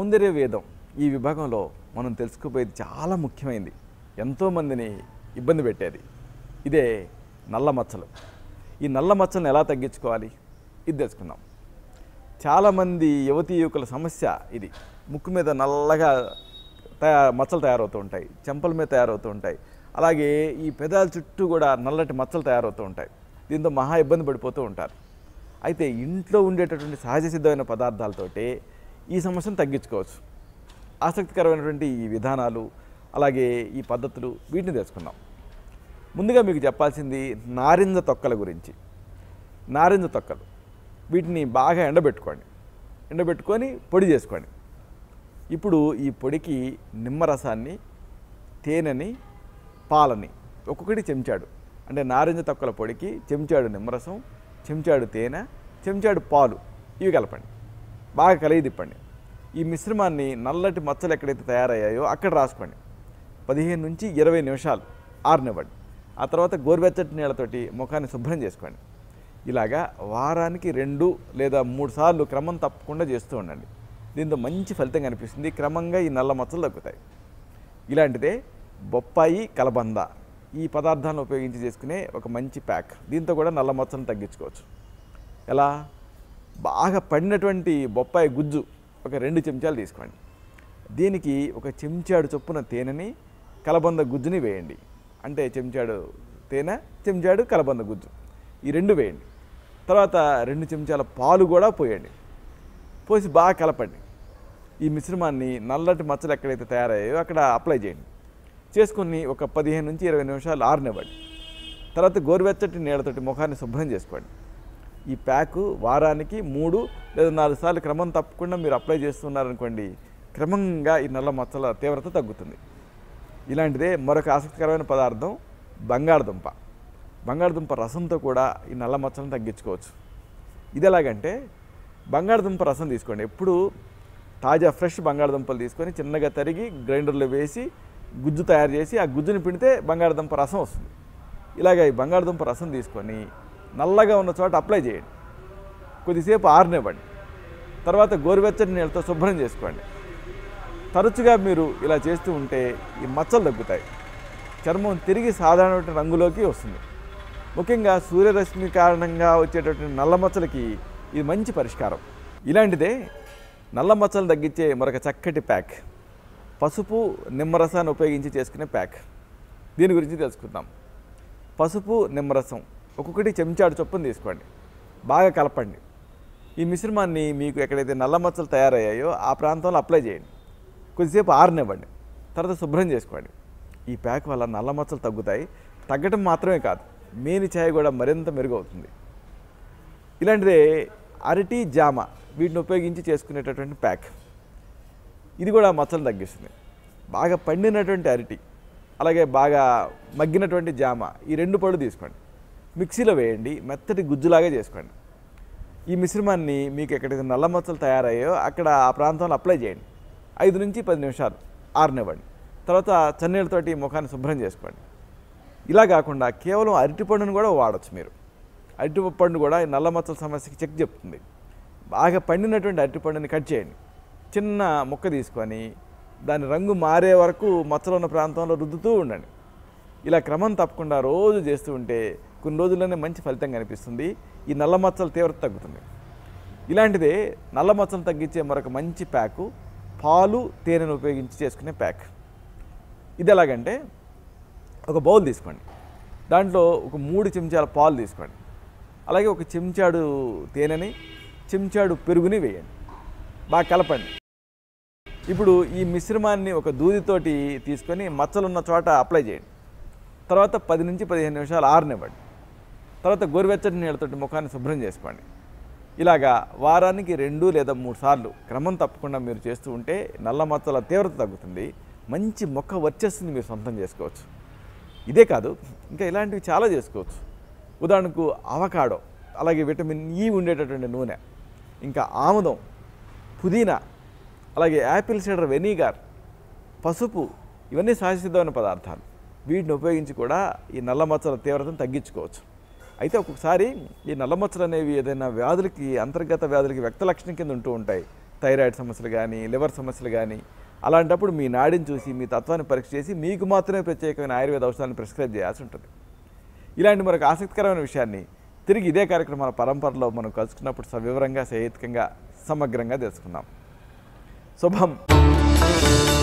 సౌందర్య వేదం ఈ విభాగంలో మనం తెలుసుకోబోయేది చాలా ముఖ్యమైనది ఎంతోమందిని ఇబ్బంది పెట్టేది ఇదే నల్ల మచ్చలు ఈ నల్ల మచ్చలను ఎలా తగ్గించుకోవాలి ఇది తెలుసుకుందాం చాలామంది యువతీ యువకుల సమస్య ఇది ముక్కు మీద నల్లగా తయా మచ్చలు తయారవుతూ ఉంటాయి చెంపల మీద తయారవుతూ ఉంటాయి అలాగే ఈ పెదాల చుట్టూ కూడా నల్లటి మచ్చలు తయారవుతూ ఉంటాయి దీంతో మహా ఇబ్బంది పడిపోతూ ఉంటారు అయితే ఇంట్లో ఉండేటటువంటి సహజ సిద్ధమైన పదార్థాలతోటే ఈ సమస్యను తగ్గించుకోవచ్చు ఆసక్తికరమైనటువంటి ఈ విధానాలు అలాగే ఈ పద్ధతులు వీటిని తెలుసుకుందాం ముందుగా మీకు చెప్పాల్సింది నారింజ తొక్కల గురించి నారింజ తొక్కలు వీటిని బాగా ఎండబెట్టుకోండి ఎండబెట్టుకొని పొడి చేసుకోండి ఇప్పుడు ఈ పొడికి నిమ్మరసాన్ని తేనెని పాలని ఒక్కొక్కటి చెంచాడు అంటే నారింజ తొక్కల పొడికి చెంచాడు నిమ్మరసం చెంచాడు తేనె చెంచాడు పాలు ఇవి కలపండి బాగా కలిగి తిప్పండి ఈ మిశ్రమాన్ని నల్లటి మచ్చలు ఎక్కడైతే తయారయ్యాయో అక్కడ రాసుకోండి పదిహేను నుంచి ఇరవై నిమిషాలు ఆరనివ్వండి ఆ తర్వాత గోరువెచ్చటి నీళ్ళతోటి ముఖాన్ని శుభ్రం చేసుకోండి ఇలాగా వారానికి రెండు లేదా మూడు సార్లు క్రమం తప్పకుండా చేస్తూ ఉండండి దీంతో మంచి ఫలితం కనిపిస్తుంది క్రమంగా ఈ నల్ల మచ్చలు తగ్గుతాయి ఇలాంటిదే బొప్పాయి కలబంద ఈ పదార్థాలను ఉపయోగించి చేసుకునే ఒక మంచి ప్యాక్ దీంతో కూడా నల్ల మచ్చలను తగ్గించుకోవచ్చు ఎలా బాగా పడినటువంటి బొప్పాయి గుజ్జు ఒక రెండు చెంచాలు తీసుకోండి దీనికి ఒక చెంచాడు చొప్పున తేనెని కలబంద గుజ్జుని వేయండి అంటే చెంచాడు తేనె చెంచాడు కలబంద గుజ్జు ఈ రెండు వేయండి తర్వాత రెండు చెంచాల పాలు కూడా పోయండి పోసి బాగా కలపండి ఈ మిశ్రమాన్ని నల్లటి మచ్చలు ఎక్కడైతే తయారయ్యాయో అక్కడ అప్లై చేయండి చేసుకొని ఒక పదిహేను నుంచి ఇరవై నిమిషాలు ఆరనివ్వండి తర్వాత గోరువెచ్చటి నీళ్ళతోటి ముఖాన్ని శుభ్రం చేసుకోండి ఈ ప్యాకు వారానికి మూడు లేదా నాలుగు సార్లు క్రమం తప్పకుండా మీరు అప్లై చేస్తున్నారనుకోండి క్రమంగా ఈ నల్ల మచ్చల తీవ్రత తగ్గుతుంది ఇలాంటిదే మరొక ఆసక్తికరమైన పదార్థం బంగాళదుంప బంగాళదుంప రసంతో కూడా ఈ నల్ల మచ్చలను తగ్గించుకోవచ్చు ఇది ఎలాగంటే బంగాళదుంప రసం తీసుకోండి ఎప్పుడు తాజా ఫ్రెష్ బంగాళదుంపలు తీసుకొని చిన్నగా తరిగి గ్రైండర్లో వేసి గుజ్జు తయారు చేసి ఆ గుజ్జుని పిండితే బంగాళదుంప రసం వస్తుంది ఇలాగ ఈ బంగాళదుంప రసం తీసుకొని నల్లగా ఉన్న చోట అప్లై చేయండి కొద్దిసేపు ఆరనివ్వండి తర్వాత గోరువెచ్చని నీళ్ళతో శుభ్రం చేసుకోండి తరచుగా మీరు ఇలా చేస్తూ ఉంటే ఈ మచ్చలు తగ్గుతాయి చర్మం తిరిగి సాధారణ రంగులోకి వస్తుంది ముఖ్యంగా సూర్యరశ్మి కారణంగా వచ్చేటటువంటి నల్ల మచ్చలకి ఇది మంచి పరిష్కారం ఇలాంటిదే నల్ల మచ్చలు తగ్గించే మరొక చక్కటి ప్యాక్ పసుపు నిమ్మరసాన్ని ఉపయోగించి చేసుకునే ప్యాక్ దీని గురించి తెలుసుకుందాం పసుపు నిమ్మరసం ఒక్కొక్కటి చెంచాడు చొప్పున తీసుకోండి బాగా కలపండి ఈ మిశ్రమాన్ని మీకు ఎక్కడైతే నల్ల మచ్చలు తయారయ్యాయో ఆ ప్రాంతంలో అప్లై చేయండి కొద్దిసేపు ఆరనివ్వండి తర్వాత శుభ్రం చేసుకోండి ఈ ప్యాక్ వల్ల నల్ల మచ్చలు తగ్గుతాయి తగ్గటం మాత్రమే కాదు మేని ఛాయ్ కూడా మరింత మెరుగవుతుంది ఇలాంటిదే అరటి జామ వీటిని ఉపయోగించి చేసుకునేటటువంటి ప్యాక్ ఇది కూడా మచ్చలు తగ్గిస్తుంది బాగా పండినటువంటి అరటి అలాగే బాగా మగ్గినటువంటి జామ ఈ రెండు పళ్ళు తీసుకోండి మిక్సీలో వేయండి మెత్తటి గుజ్జులాగా చేసుకోండి ఈ మిశ్రమాన్ని మీకు ఎక్కడైతే నల్ల మచ్చలు తయారయ్యాయో అక్కడ ఆ ప్రాంతంలో అప్లై చేయండి ఐదు నుంచి పది నిమిషాలు ఆరనివ్వండి తర్వాత చన్నీళ్ళతోటి ముఖాన్ని శుభ్రం చేసుకోండి ఇలా కాకుండా కేవలం అరటిపండును కూడా వాడచ్చు మీరు అరటిపండు కూడా ఈ నల్ల మచ్చల సమస్యకి చెక్ చెప్తుంది బాగా పండినటువంటి అరటిపండుని కట్ చేయండి చిన్న ముక్క తీసుకొని దాని రంగు మారే వరకు మచ్చలు ఉన్న ప్రాంతంలో రుద్దుతూ ఉండండి ఇలా క్రమం తప్పకుండా రోజు చేస్తూ ఉంటే కొన్ని రోజుల్లోనే మంచి ఫలితం కనిపిస్తుంది ఈ నల్ల మచ్చల తీవ్రత తగ్గుతుంది ఇలాంటిదే నల్ల మచ్చలు తగ్గించే మరొక మంచి ప్యాకు పాలు తేనెను ఉపయోగించి చేసుకునే ప్యాక్ ఇది ఎలాగంటే ఒక బౌల్ తీసుకోండి దాంట్లో ఒక మూడు చెంచాల పాలు తీసుకోండి అలాగే ఒక చెంచాడు తేనెని చెంచాడు పెరుగుని వేయండి బాగా కలపండి ఇప్పుడు ఈ మిశ్రమాన్ని ఒక దూదితోటి తీసుకొని మచ్చలున్న చోట అప్లై చేయండి తర్వాత పది నుంచి పదిహేను నిమిషాలు ఆరనివ్వండి తర్వాత గోరువెచ్చటి నీళ్ళతోటి ముఖాన్ని శుభ్రం చేసుకోండి ఇలాగా వారానికి రెండు లేదా మూడు సార్లు క్రమం తప్పకుండా మీరు చేస్తూ ఉంటే నల్ల మచ్చల తీవ్రత తగ్గుతుంది మంచి మొక్క వర్చస్సుని మీరు సొంతం చేసుకోవచ్చు ఇదే కాదు ఇంకా ఇలాంటివి చాలా చేసుకోవచ్చు ఉదాహరణకు అవకాడో అలాగే విటమిన్ ఈ ఉండేటటువంటి నూనె ఇంకా ఆముదం పుదీనా అలాగే యాపిల్ సీడర్ వెనిగర్ పసుపు ఇవన్నీ సహజసిద్ధమైన పదార్థాలు వీటిని ఉపయోగించి కూడా ఈ నల్ల మచ్చల తీవ్రతను తగ్గించుకోవచ్చు అయితే ఒక్కొక్కసారి ఈ నల్ల మచ్చలు అనేవి ఏదైనా వ్యాధులకి అంతర్గత వ్యాధులకి వ్యక్త లక్షణం కింద ఉంటూ ఉంటాయి థైరాయిడ్ సమస్యలు కానీ లివర్ సమస్యలు కానీ అలాంటప్పుడు మీ నాడిని చూసి మీ తత్వాన్ని పరీక్ష చేసి మీకు మాత్రమే ప్రత్యేకమైన ఆయుర్వేద ఔషధాన్ని ప్రిస్క్రైబ్ చేయాల్సి ఉంటుంది ఇలాంటి మరొక ఆసక్తికరమైన విషయాన్ని తిరిగి ఇదే కార్యక్రమాల పరంపరలో మనం కలుసుకున్నప్పుడు సవివరంగా సహేతుకంగా సమగ్రంగా తెలుసుకుందాం శుభం